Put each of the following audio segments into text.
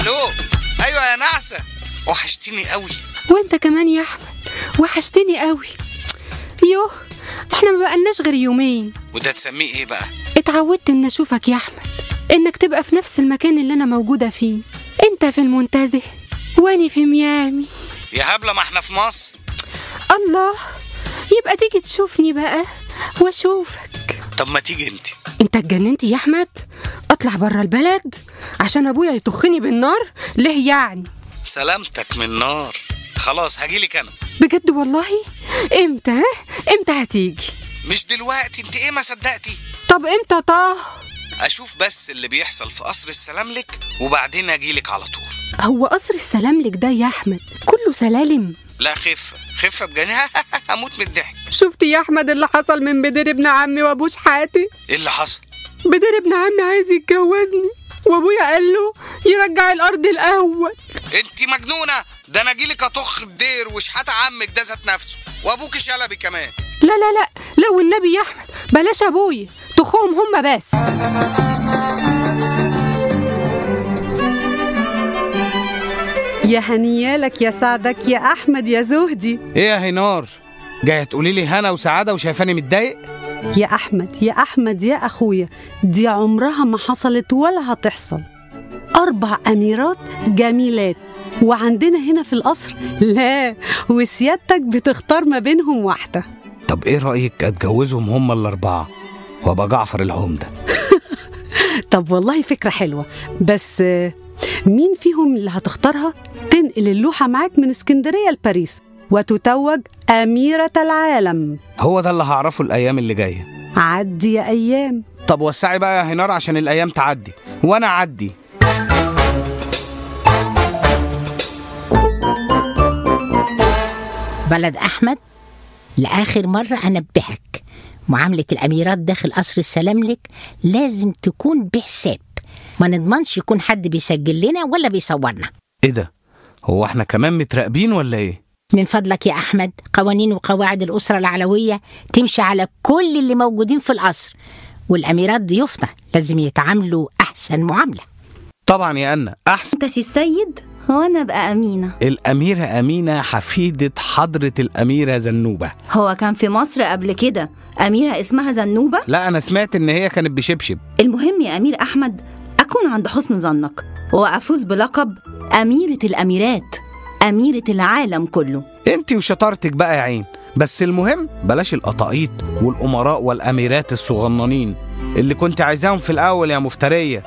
الو ايوه يا نعسه وحشتني قوي وانت كمان يا احمد وحشتني قوي يوه احنا ما بقالناش غير يومين وده تسميه ايه بقى اتعودت ان اشوفك يا احمد انك تبقى في نفس المكان اللي انا موجوده فيه انت في المنتزه واني في ميامي يا هبله ما احنا في مصر الله يبقى تيجي تشوفني بقى واشوفك طب ما تيجي انت انت اتجننت يا احمد اطلع بره البلد عشان ابويا يطخني بالنار ليه يعني سلامتك من نار خلاص هجيلك انا بجد والله امتى ها؟ امتى هتيجي مش دلوقتي انت ايه ما صدقتي طب امتى طه اشوف بس اللي بيحصل في قصر السلام لك وبعدين اجيلك على طول هو قصر السلام لك ده يا احمد كله سلالم لا خفه خفه بجنيه هموت من الضحك شفت يا احمد اللي حصل من بدر ابن عمي وابو شحاتي ايه اللي حصل بدر ابن عمي عايز يتجوزني وابويا قال له يرجع الارض الاول انت مجنونه ده انا اجيلك اطخ بدير وشحات عمك ده ذات نفسه وابوك شلبي كمان لا لا لا لا والنبي يا احمد بلاش ابويا تخوهم هما بس يا هنيالك يا سعدك يا احمد يا زهدي ايه يا هينار جايه تقولي لي هنا وسعاده وشايفاني متضايق يا احمد يا احمد يا اخويا دي عمرها ما حصلت ولا هتحصل اربع اميرات جميلات وعندنا هنا في القصر لا وسيادتك بتختار ما بينهم واحده طب ايه رايك اتجوزهم هم الاربعه وابقى جعفر العمده طب والله فكره حلوه بس آه، مين فيهم اللي هتختارها تنقل اللوحه معاك من اسكندريه لباريس وتتوج اميره العالم هو ده اللي هعرفه الايام اللي جايه عدي يا ايام طب وسعي بقى يا هينار عشان الايام تعدي وانا اعدي ولد أحمد لآخر مرة أنبهك معاملة الأميرات داخل قصر السلام لك لازم تكون بحساب ما نضمنش يكون حد بيسجل لنا ولا بيصورنا ايه ده هو احنا كمان متراقبين ولا ايه من فضلك يا أحمد قوانين وقواعد الأسرة العلوية تمشي على كل اللي موجودين في القصر والأميرات ضيوفنا لازم يتعاملوا أحسن معاملة طبعا يا أنا أحسن انت سي السيد وانا ابقى امينه الأميرة أمينة حفيدة حضرة الأميرة زنوبة هو كان في مصر قبل كده اميره اسمها زنوبه لا أنا سمعت إن هي كانت بشبشب المهم يا امير احمد اكون عند حسن ظنك وافوز بلقب اميره الاميرات اميره العالم كله انت وشطارتك بقى يا عين بس المهم بلاش القطاقيط والأمراء والأميرات الصغننين اللي كنت عايزاهم في الأول يا مفترية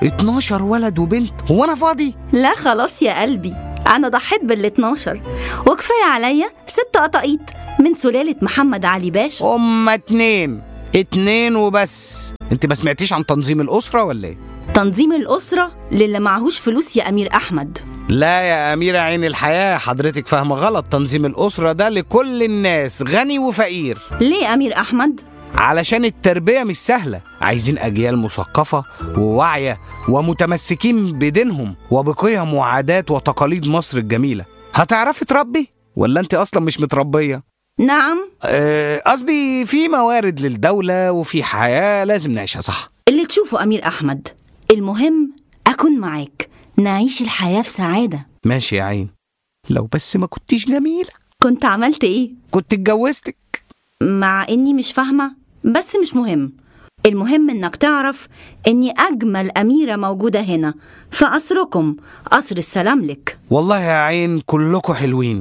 12 ولد وبنت هو أنا فاضي لا خلاص يا قلبي انا ضحيت بال 12 وكفايه عليا ست قطاقيط من سلاله محمد علي باشا هما اتنين اتنين وبس انت ما سمعتيش عن تنظيم الأسرة ولا ايه تنظيم الاسره للي معهوش فلوس يا امير احمد لا يا أميرة عين الحياة حضرتك فاهمة غلط تنظيم الأسرة ده لكل الناس غني وفقير ليه يا امير احمد علشان التربية مش سهلة عايزين أجيال مثقفة وواعية ومتمسكين بدينهم وبقيم وعادات وتقاليد مصر الجميلة هتعرفي تربي؟ ولا أنت أصلا مش متربية؟ نعم آه، قصدي في موارد للدولة وفي حياة لازم نعيشها صح اللي تشوفه امير احمد المهم اكون معاك نعيش الحياه في سعاده ماشي يا عين لو بس ما كنتيش جميلة كنت عملت ايه كنت اتجوزتك مع اني مش فاهمه بس مش مهم المهم انك تعرف اني اجمل اميره موجوده هنا في قصركم قصر السلام لك والله يا عين كلكوا حلوين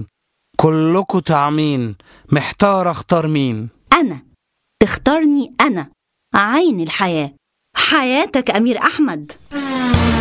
كلكوا طعمين محتار اختار مين انا تختارني انا عين الحياه حياتك امير احمد